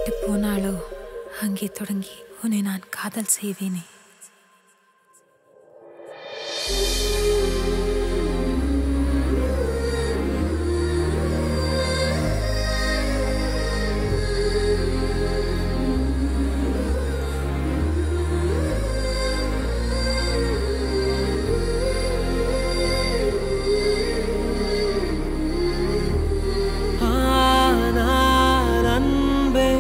விட்டு போனாலோ அங்கே தொடங்கி உன்னை நான் காதல் செய்வேனே ஆனால் அன்பே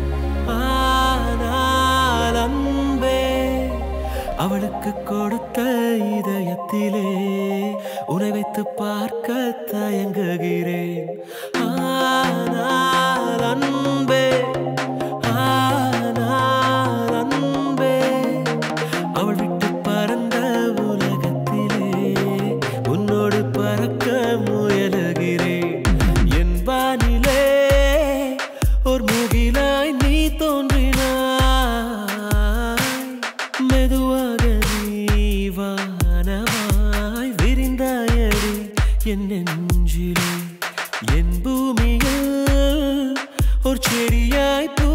ஆனால் அன்பே அவளுக்கு கொடுத்த இதயத்திலே உன்னை வைத்து பார்க்க தயங்குகிறேன் ஆனால் அன்பே ஆனால் அன்பே அவள் விட்டு பறந்த உலகத்திலே உன்னோடு பறக்க முயலுகிறேன் என் வானிலே ஒரு முகிலாய் நீ தோன்றினாய் மெதுவாக நீ வானமாய் விரிந்தாயடி என் நெஞ்சிலே என் பூமியில் ஒரு செடியாய் பூ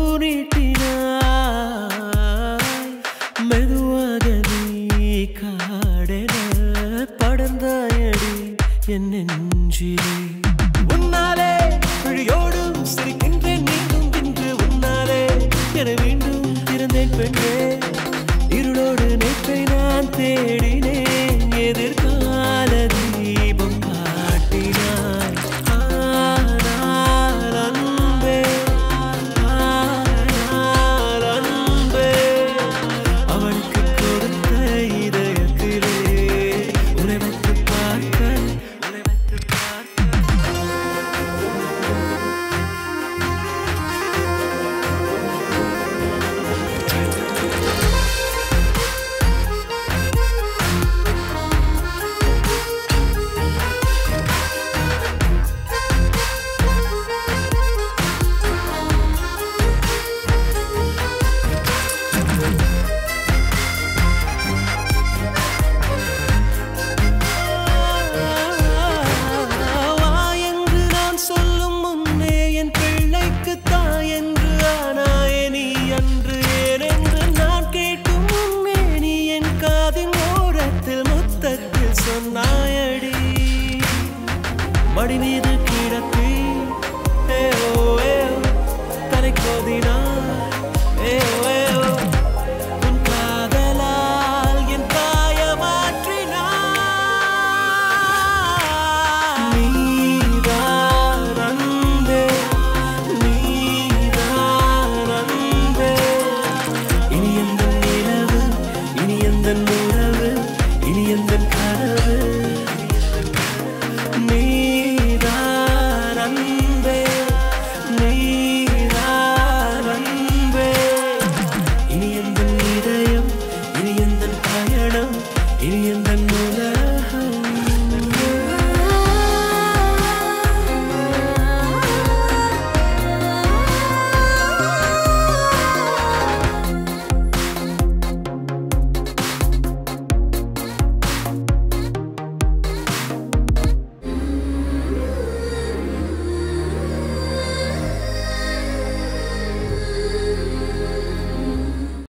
நீட்டினாய் மெதுவாக நீ காடென படர்ந்தாயடி என் நெஞ்சிலே உன்னாலே விழியோடும் சிரிக்கின்றேன் மீண்டும் இன்று உன்னாலே என மீண்டும் இருந்தேன் பெண்ணே இருளோடு நேற்றை நான் தேடினேன் எதிர்கால தீபம் காட்டினாய் ஆனால் அன்பே ஆனால் அன்பே அவளுக்கு கொடுத்த இதயத்திலே உன்னை வைத்து பார்க்க உன்னை வைத்து பார்க்க வா என்று நான் சொல்லும் முன்னே என் பிள்ளைக்கு தாய் என்று ஆனாயே நீ அன்று ஏன் என்று நான் கேட்கும் முன்னே நீ என் காதின் ஓரத்தில் முத்தத்தில் சொன்னாயடி மடி மீது